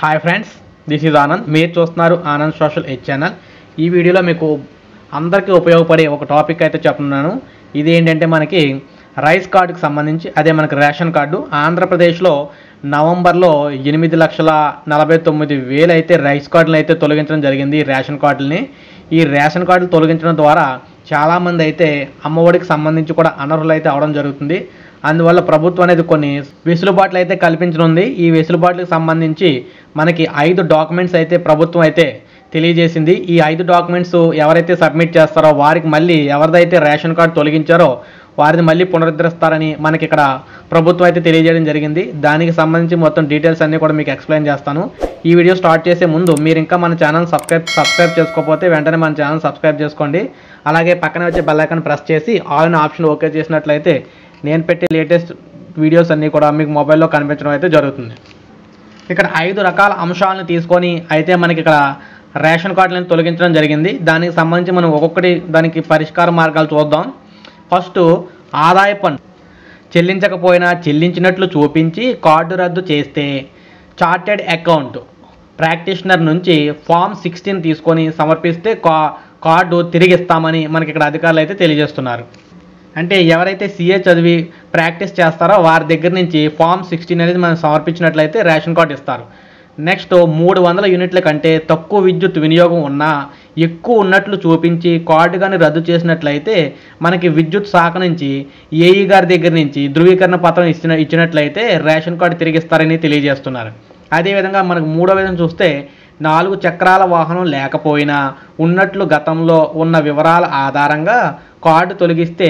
hi friends this is Anand మీరు చూస్తున్నారు Anand social aid channel ఈ వీడియోలో మీకు అందరికీ ఉపయోగపడే ఒక టాపిక్ అయితే చెప్తున్నాను ఇది ఏంటంటే మనకి రైస్ కార్డుకి సంబంధించి అదే మనకి రేషన్ కార్డు ఆంధ్రప్రదేశ్లో నవంబర్లో ఎనిమిది లక్షల నలభై తొమ్మిది వేలు అయితే రైస్ కార్డులు అయితే తొలగించడం జరిగింది ఈ రేషన్ కార్డులని ఈ రేషన్ కార్డులు తొలగించడం ద్వారా చాలామంది అయితే అమ్మఒడికి సంబంధించి కూడా అనర్హులు అయితే అవడం జరుగుతుంది అందువల్ల ప్రభుత్వం అనేది కొన్ని వెసులుబాట్లు అయితే కల్పించనుంది ఈ వెసులుబాట్లకు సంబంధించి మనకి ఐదు డాక్యుమెంట్స్ అయితే ప్రభుత్వం అయితే తెలియజేసింది ఈ ఐదు డాక్యుమెంట్స్ ఎవరైతే సబ్మిట్ చేస్తారో వారికి మళ్ళీ ఎవరిదైతే రేషన్ కార్డు తొలగించారో వారిని మళ్ళీ పునరుద్ధరిస్తారని మనకి ఇక్కడ ప్రభుత్వం అయితే తెలియజేయడం జరిగింది దానికి సంబంధించి మొత్తం డీటెయిల్స్ అన్నీ కూడా మీకు ఎక్స్ప్లెయిన్ చేస్తాను ఈ వీడియో స్టార్ట్ చేసే ముందు మీరు ఇంకా మన ఛానల్ సబ్స్క్రైబ్ సబ్స్క్రైబ్ చేసుకోకపోతే వెంటనే మన ఛానల్ సబ్స్క్రైబ్ చేసుకోండి అలాగే పక్కనే వచ్చే బెల్ ఐకాన్ ప్రెస్ చేసి ఆల్ అనే ఆప్షన్ ఓకే చేసినట్లయితే నేను పెట్టే లేటెస్ట్ వీడియోస్ అన్నీ కూడా మీకు మొబైల్లో కనిపించడం అయితే జరుగుతుంది ఇక్కడ ఐదు రకాల అంశాలను తీసుకొని అయితే మనకి ఇక్కడ రేషన్ కార్డులను తొలగించడం జరిగింది దానికి సంబంధించి మనం ఒక్కొక్కటి దానికి పరిష్కార మార్గాలు చూద్దాం ఫస్ట్ ఆదాయ పన్ను చెల్లించకపోయినా చెల్లించినట్లు చూపించి కార్డు రద్దు చేస్తే చార్టెడ్ అకౌంట్ ప్రాక్టీషనర్ నుంచి ఫామ్ సిక్స్టీన్ తీసుకొని సమర్పిస్తే కా కార్డు తిరిగి ఇస్తామని మనకి ఇక్కడ అధికారులు అయితే తెలియజేస్తున్నారు అంటే ఎవరైతే సీఏ చదివి ప్రాక్టీస్ చేస్తారో వారి దగ్గర నుంచి ఫామ్ సిక్స్టీన్ అనేది మనం సమర్పించినట్లయితే రేషన్ కార్డు ఇస్తారు నెక్స్ట్ మూడు వందల యూనిట్ల కంటే తక్కువ విద్యుత్ వినియోగం ఉన్నా ఎక్కువ ఉన్నట్లు చూపించి కార్డు కానీ రద్దు చేసినట్లయితే మనకి విద్యుత్ శాఖ నుంచి ఏఈ గారి దగ్గర నుంచి ధృవీకరణ పత్రం ఇచ్చిన ఇచ్చినట్లయితే రేషన్ కార్డు తిరిగి ఇస్తారని తెలియజేస్తున్నారు అదేవిధంగా మనకు మూడో విధంగా చూస్తే నాలుగు చక్రాల వాహనం లేకపోయినా ఉన్నట్లు గతంలో ఉన్న వివరాల ఆధారంగా కార్డు తొలగిస్తే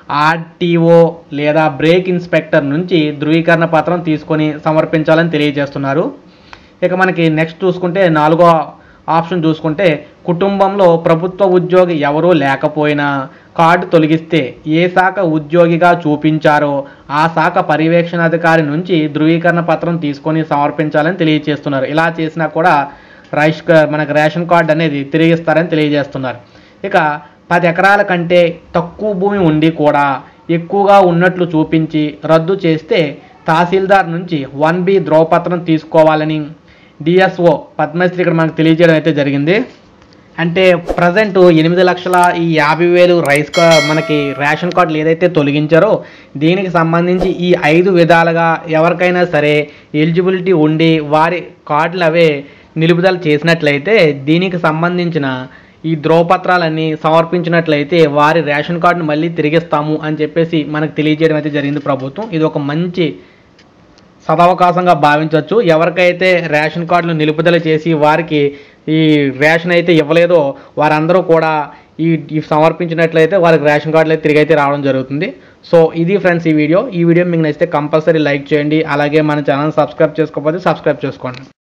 ఆర్టీఓ లేదా బ్రేక్ ఇన్స్పెక్టర్ నుంచి ధృవీకరణ పత్రం తీసుకొని సమర్పించాలని తెలియజేస్తున్నారు ఇక మనకి నెక్స్ట్ చూసుకుంటే నాలుగో ఆప్షన్ చూసుకుంటే కుటుంబంలో ప్రభుత్వ ఉద్యోగి ఎవరూ లేకపోయినా కార్డు తొలగిస్తే ఏ శాఖ ఉద్యోగిగా చూపించారో ఆ శాఖ పర్యవేక్షణాధికారి నుంచి ధృవీకరణ పత్రం తీసుకొని సమర్పించాలని తెలియజేస్తున్నారు ఇలా చేసినా కూడా రైస్ మనకు రేషన్ కార్డు అనేది తిరిగిస్తారని తెలియజేస్తున్నారు ఇక పది ఎకరాల కంటే తక్కువ భూమి ఉండి కూడా ఎక్కువగా ఉన్నట్లు చూపించి రద్దు చేస్తే తహసీల్దార్ నుంచి వన్ బి ధ్రువపత్రం తీసుకోవాలని డిఎస్ఓ పద్మశ్రీ ఇక్కడ మనకు తెలియజేయడం అయితే జరిగింది అంటే ప్రజెంట్ ఎనిమిది లక్షల ఈ యాభై వేలు రైస్ కా మనకి రేషన్ కార్డులు ఏదైతే తొలగించారో దీనికి సంబంధించి ఈ ఐదు విధాలుగా ఎవరికైనా సరే ఎలిజిబిలిటీ ఉండి వారి కార్డులు అవే నిలుపుదల చేసినట్లయితే దీనికి సంబంధించిన ఈ ధ్రువపత్రాలన్నీ సమర్పించినట్లయితే వారి రేషన్ కార్డును మళ్ళీ తిరిగిస్తాము అని చెప్పేసి మనకు తెలియజేయడం అయితే జరిగింది ప్రభుత్వం ఇది ఒక మంచి సదవకాశంగా భావించవచ్చు ఎవరికైతే రేషన్ కార్డులు నిలుపుదల చేసి వారికి ఈ రేషన్ అయితే ఇవ్వలేదో వారందరూ కూడా ఈ ఈ సమర్పించినట్లయితే వారికి రేషన్ కార్డులు అయితే తిరిగి అయితే రావడం జరుగుతుంది సో ఇది ఫ్రెండ్స్ ఈ వీడియో ఈ వీడియో మీకు నచ్చితే కంపల్సరీ లైక్ చేయండి అలాగే మన ఛానల్ సబ్స్క్రైబ్ చేసుకోకపోతే సబ్స్క్రైబ్ చేసుకోండి